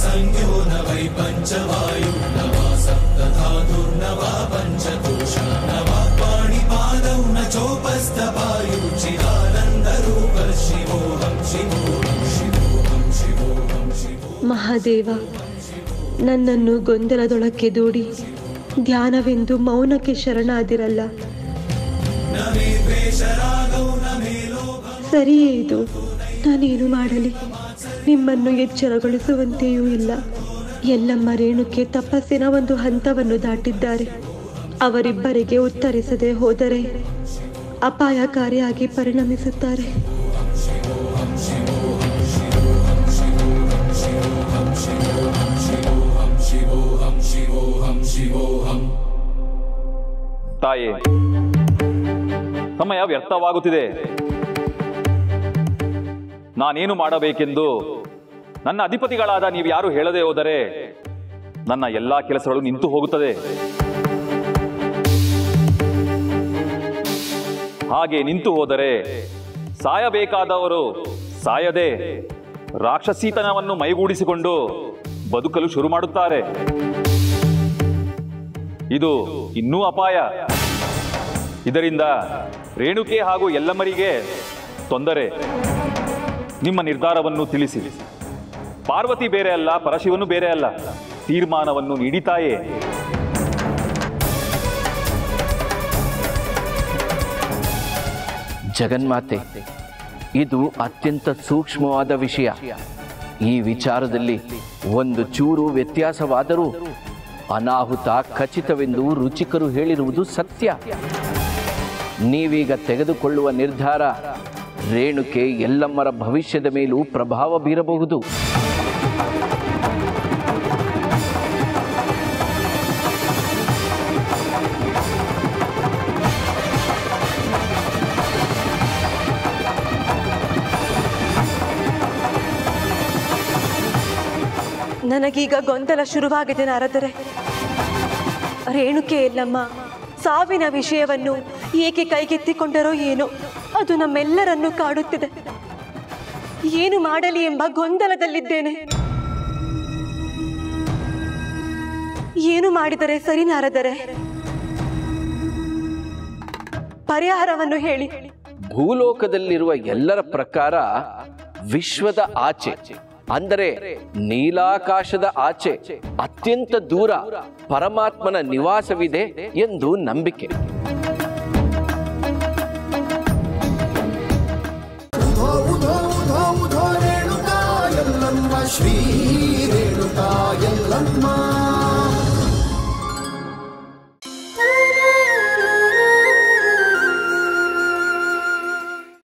संज्ञो न वै पञ्चवायु न वा सप्तधातुर्न वा पञ्चकोश न वा पाणिपादौ न चोपस्थपायु चिदानन्दरूप शिवोऽहं शिवोऽहं शिवोऽहं शिवोऽहं शिवो ಮಹಾದೇವ ನನ್ನನ್ನು ಗೊಂದಲದೊಳಕ್ಕೆ ದೂಡಿ ಧ್ಯಾನವೆಂದು ಮೌನಕ್ಕೆ ಶರಣಾದಿರಲ್ಲ न मे द्वेषरागौ न मे लोभ ಸರಿಯೇ ಇದು ನಾನೇನು ಮಾಡಲಿ ನಿಮ್ಮನ್ನು ಎಚ್ಚರಗೊಳಿಸುವಂತೆಯೂ ಇಲ್ಲ ಎಲ್ಲಮ್ಮ ರೇಣುಕೆ ತಪಸ್ಸಿನ ಒಂದು ಹಂತವನ್ನು ದಾಟಿದ್ದಾರೆ ಅವರಿಬ್ಬರಿಗೆ ಉತ್ತರಿಸದೆ ಹೋದರೆ ಅಪಾಯಕಾರಿಯಾಗಿ ಪರಿಣಮಿಸುತ್ತಾರೆ ತಾಯೇ ಸಮಯ ವ್ಯರ್ಥವಾಗುತ್ತಿದೆ ನಾನೇನು ಮಾಡಬೇಕೆಂದು ನನ್ನ ಅಧಿಪತಿಗಳಾದ ನೀವು ಯಾರು ಹೇಳದೆ ಹೋದರೆ ನನ್ನ ಎಲ್ಲಾ ಕೆಲಸಗಳು ನಿಂತು ಹೋಗುತ್ತದೆ ಹಾಗೆ ನಿಂತು ಹೋದರೆ ಸಾಯಬೇಕಾದವರು ಸಾಯದೆ ರಾಕ್ಷಸೀತನವನ್ನು ಮೈಗೂಡಿಸಿಕೊಂಡು ಬದುಕಲು ಶುರು ಮಾಡುತ್ತಾರೆ ಇದು ಇನ್ನೂ ಅಪಾಯ ಇದರಿಂದ ರೇಣುಕೆ ಹಾಗೂ ಎಲ್ಲಮ್ಮರಿಗೆ ತೊಂದರೆ ನಿಮ್ಮ ನಿರ್ಧಾರವನ್ನು ತಿಳಿಸಿ ಪಾರ್ವತಿ ಬೇರೆ ಅಲ್ಲ ಪರಶಿವನು ಬೇರೆ ಅಲ್ಲ ತೀರ್ಮಾನವನ್ನು ನೀಡಿತಾಯೇ ಜಗನ್ಮಾತೆ ಇದು ಅತ್ಯಂತ ಸೂಕ್ಷ್ಮವಾದ ವಿಷಯ ಈ ವಿಚಾರದಲ್ಲಿ ಒಂದು ಚೂರು ವ್ಯತ್ಯಾಸವಾದರೂ ಅನಾಹುತ ಖಚಿತವೆಂದು ರುಚಿಕರು ಹೇಳಿರುವುದು ಸತ್ಯ ನೀವೀಗ ತೆಗೆದುಕೊಳ್ಳುವ ನಿರ್ಧಾರ ರೇಣುಕೆ ಎಲ್ಲಮ್ಮರ ಭವಿಷ್ಯದ ಮೇಲೂ ಪ್ರಭಾವ ಬೀರಬಹುದು ನನಗೀಗ ಗೊಂದಲ ಶುರುವಾಗಿದೆ ನಾರದರೆ ರೇಣುಕೆ ಎಲ್ಲಮ್ಮ ಸಾವಿನ ವಿಷಯವನ್ನು ಏಕೆ ಕೈಗೆತ್ತಿಕೊಂಡರೋ ಏನೋ ಅದು ನಮ್ಮೆಲ್ಲರನ್ನು ಕಾಡುತ್ತಿದೆ ಏನು ಮಾಡಲಿ ಎಂಬ ಗೊಂದಲದಲ್ಲಿದ್ದೇನೆ ಏನು ಮಾಡಿದರೆ ಸರಿ ನಾರದರೆ ಪರಿಹಾರವನ್ನು ಹೇಳಿ ಭೂಲೋಕದಲ್ಲಿರುವ ಎಲ್ಲರ ಪ್ರಕಾರ ವಿಶ್ವದ ಆಚೆ ಅಂದರೆ ನೀಲಾಕಾಶದ ಆಚೆ ಅತ್ಯಂತ ದೂರ ಪರಮಾತ್ಮನ ನಿವಾಸವಿದೆ ಎಂದು ನಂಬಿಕೆ ಉಧೋ ಉಧೋ ಉಧೋ ಉಧೋ ರೇಣುಕಾ ಎಲ್ಲಮ್ಮ ಶ್ರೀ ರೇಣುಕಾ ಎಲ್ಲಮ್ಮ